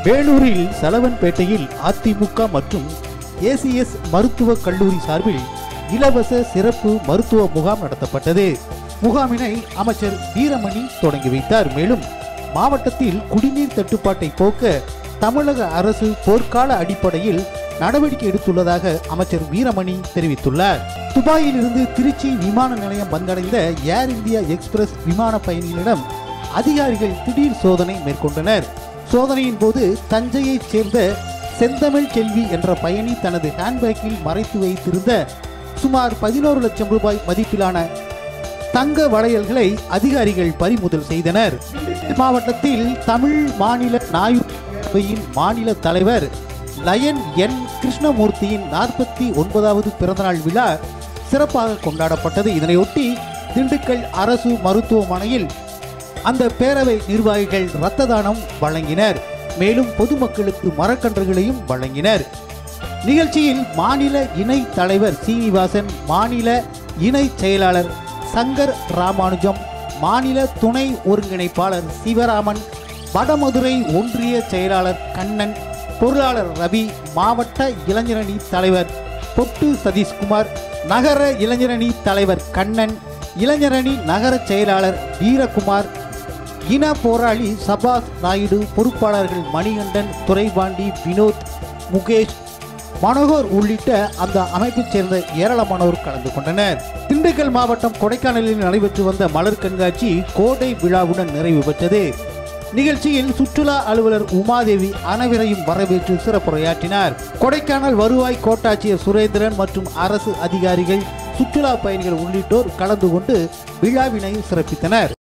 வேலூரில் சலவன்பேட்டையில் அதிமுக மற்றும் ஏசிஎஸ் மருத்துவக் கல்லூரி சார்பில் இலவச சிறப்பு மருத்துவ முகாம் நடத்தப்பட்டது முகாமினை அமைச்சர் வீரமணி தொடங்கி வைத்தார் மேலும் மாவட்டத்தில் குடிநீர் தட்டுப்பாட்டை போக்க தமிழக அரசு போர்க்கால அடிப்படையில் நடவடிக்கை எடுத்துள்ளதாக அமைச்சர் வீரமணி தெரிவித்துள்ளார் துபாயில் இருந்து திருச்சி விமான நிலையம் வந்தடைந்த ஏர் இந்தியா எக்ஸ்பிரஸ் விமான பயணிகளிடம் அதிகாரிகள் திடீர் சோதனை மேற்கொண்டனர் சோதனையின் போது தஞ்சையைச் சேர்ந்த செந்தமிழ் செல்வி என்ற பயணி தனது ஹேண்ட்பேக்கில் மறைத்து வைத்திருந்த சுமார் பதினோரு லட்சம் ரூபாய் மதிப்பிலான தங்க வளையல்களை அதிகாரிகள் பறிமுதல் செய்தனர் மாவட்டத்தில் தமிழ் மாநில நாயுயின் மாநில தலைவர் லயன் என் கிருஷ்ணமூர்த்தியின் நாற்பத்தி ஒன்பதாவது பிறந்தநாள் விழா சிறப்பாக கொண்டாடப்பட்டது இதனையொட்டி திண்டுக்கல் அரசு மருத்துவமனையில் அந்த பேரவை நிர்வாகிகள் இரத்த தானம் வழங்கினர் மேலும் பொதுமக்களுக்கு மரக்கன்றுகளையும் வழங்கினர் நிகழ்ச்சியில் மாநில இணை தலைவர் சீனிவாசன் மாநில இணை செயலாளர் சங்கர் ராமானுஜம் மாநில துணை ஒருங்கிணைப்பாளர் சிவராமன் வடமதுரை ஒன்றிய செயலாளர் கண்ணன் பொருளாளர் ரவி மாவட்ட இளைஞரணி தலைவர் பொட்டு சதீஷ்குமார் நகர இளைஞரணி தலைவர் கண்ணன் இளைஞரணி நகர செயலாளர் வீரகுமார் இன போராளி சபாஸ் நாயுடு பொறுப்பாளர்கள் மணிகண்டன் துரைபாண்டி வினோத் முகேஷ் மனோகர் உள்ளிட்ட அந்த அமைப்பைச் சேர்ந்த ஏராளமானோர் கலந்து கொண்டனர் திண்டுக்கல் மாவட்டம் கொடைக்கானலில் நடைபெற்று வந்த மலர் கண்காட்சி கோடை விழாவுடன் நிறைவு பெற்றது நிகழ்ச்சியில் சுற்றுலா அலுவலர் உமாதேவி அனைவரையும் வரவேற்று சிறப்புரையாற்றினார் கொடைக்கானல் வருவாய் கோட்டாட்சியர் சுரேந்திரன் மற்றும் அரசு அதிகாரிகள் சுற்றுலா பயணிகள் உள்ளிட்டோர் கலந்து கொண்டு விழாவினை சிறப்பித்தனர்